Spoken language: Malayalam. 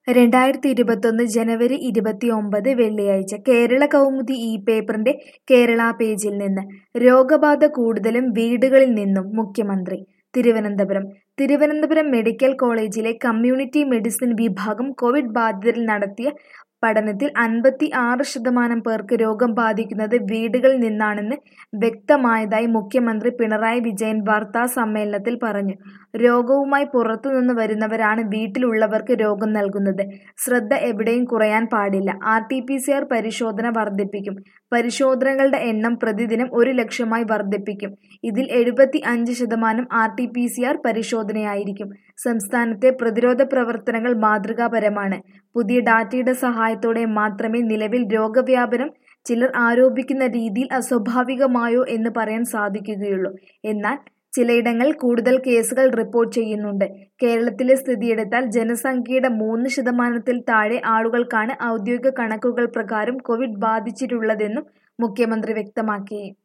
രണ്ടായിരത്തി ഇരുപത്തൊന്ന് ജനുവരി ഇരുപത്തിയൊമ്പത് വെള്ളിയാഴ്ച കേരള കൗമുദി ഈ പേപ്പറിന്റെ കേരള പേജിൽ നിന്ന് രോഗബാധ കൂടുതലും വീടുകളിൽ നിന്നും മുഖ്യമന്ത്രി തിരുവനന്തപുരം തിരുവനന്തപുരം മെഡിക്കൽ കോളേജിലെ കമ്മ്യൂണിറ്റി മെഡിസിൻ വിഭാഗം കോവിഡ് ബാധിതരിൽ നടത്തിയ പഠനത്തിൽ അൻപത്തി ആറ് ശതമാനം പേർക്ക് രോഗം ബാധിക്കുന്നത് വീടുകളിൽ നിന്നാണെന്ന് വ്യക്തമായതായി മുഖ്യമന്ത്രി പിണറായി വിജയൻ വാർത്താ സമ്മേളനത്തിൽ പറഞ്ഞു രോഗവുമായി പുറത്തുനിന്ന് വരുന്നവരാണ് വീട്ടിലുള്ളവർക്ക് രോഗം നൽകുന്നത് ശ്രദ്ധ എവിടെയും കുറയാൻ പാടില്ല R T P C R പരിശോധന വർദ്ധിപ്പിക്കും പരിശോധനകളുടെ എണ്ണം പ്രതിദിനം ഒരു ലക്ഷമായി വർദ്ധിപ്പിക്കും ഇതിൽ എഴുപത്തി അഞ്ച് ശതമാനം R T P C R പരിശോധനയായിരിക്കും സംസ്ഥാനത്തെ പ്രതിരോധ പ്രവർത്തനങ്ങൾ മാതൃകാപരമാണ് പുതിയ ഡാറ്റയുടെ സഹായത്തോടെ മാത്രമേ നിലവിൽ രോഗവ്യാപനം ചിലർ ആരോപിക്കുന്ന രീതിയിൽ അസ്വാഭാവികമായോ എന്ന് പറയാൻ സാധിക്കുകയുള്ളൂ എന്നാൽ ചിലയിടങ്ങളിൽ കൂടുതൽ കേസുകൾ റിപ്പോർട്ട് ചെയ്യുന്നുണ്ട് കേരളത്തിലെ സ്ഥിതിയെടുത്താൽ ജനസംഖ്യയുടെ മൂന്ന് ശതമാനത്തിൽ താഴെ ആളുകൾക്കാണ് ഔദ്യോഗിക കണക്കുകൾ പ്രകാരം കോവിഡ് ബാധിച്ചിട്ടുള്ളതെന്നും മുഖ്യമന്ത്രി വ്യക്തമാക്കി